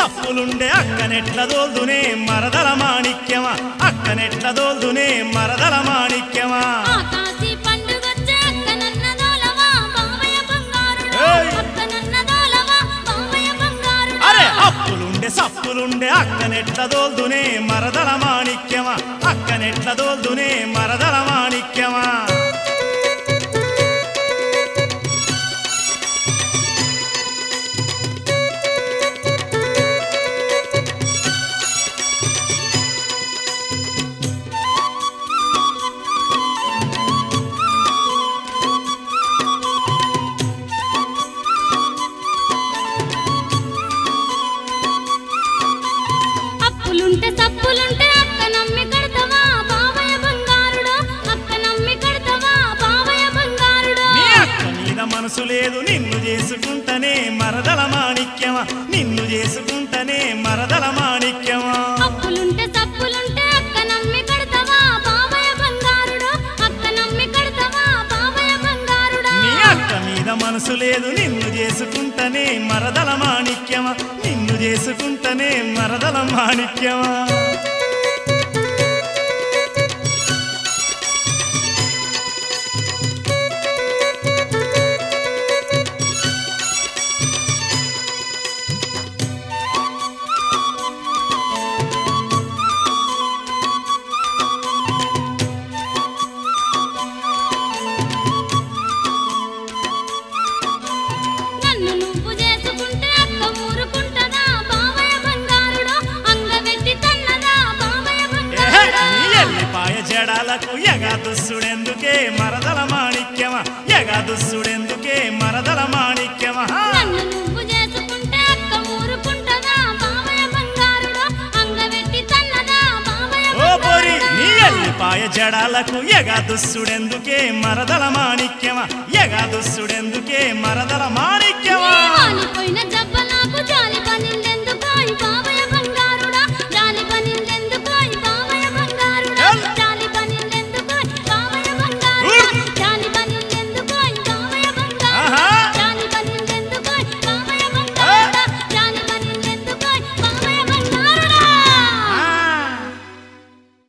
సప్పులుండే అక్కనెట్ల దోల్దునే మరదల మాణిక్యమా అక్కనెట్ల దోల్దునే మరదల మాణిక్యమా ఆకాశీ పండుగొచ్చే అక్కనన్న దోలవా బావయ్య బంగారుడు ఏయ్! అక్కనన్న దోలవా బావయ్య బంగారుడు అరే అప్పులుండే సప్పులుండే అక్కనెట్ల దోల్దునే మరదల మాణిక్యమా అక్కనెట్ల దోల్దునే మరదల మాణిక్యమా అప్పులుంటే సప్పులుంటే అక్క నమ్మి కడతావా బావయ్య బంగారుడు అక్క నమ్మి కడతావా బావయ్య బంగారుడు నీ అక్క మీద మనసు లేదు నిన్ను చేసుకుంటనే మరదల మాణిక్యమా నిన్ను చేసుకుంటనే మరదల మాణిక్యమా అప్పులుంటే సప్పులుంటే అక్క నమ్మి కడతావా బావయ్య బంగారుడు అక్క నమ్మి కడతావా బావయ్య బంగారుడా నీ అక్క మీద మనసు లేదు నిన్ను చేసుకుంటనే మరదల మాణిక్యమా నిన్ను చేసుకుంటనే మరదల మాణిక్యమా నన్ను నువ్వు చేసుకుంటే అక్క ఊరుకుంటదా బావయ్య బంగారుడు అంగవెట్టి తన్నదా బావయ్య ఏహే, బంగారుడు నీ ఎల్లిపాయ జడాలకు ఎగాదుస్సుడెందుకే మరదల మాణిక్యమా ఎగాదుస్సుడెందుకే మరదల మాణిక్యమా నన్ను నువ్వు చేసుకుంటే అక్క ఊరుకుంటదా బావయ్య బంగారుడు అంగవెట్టి తన్నదా బావయ్య ఓ పొరి బంగారుడు నీ ఎల్లిపాయ జడాలకు ఎగాదుస్సుడెందుకే మరదల మాణిక్యమా ఎగాదుస్సుడెందుకే మరదల మాణిక్యమా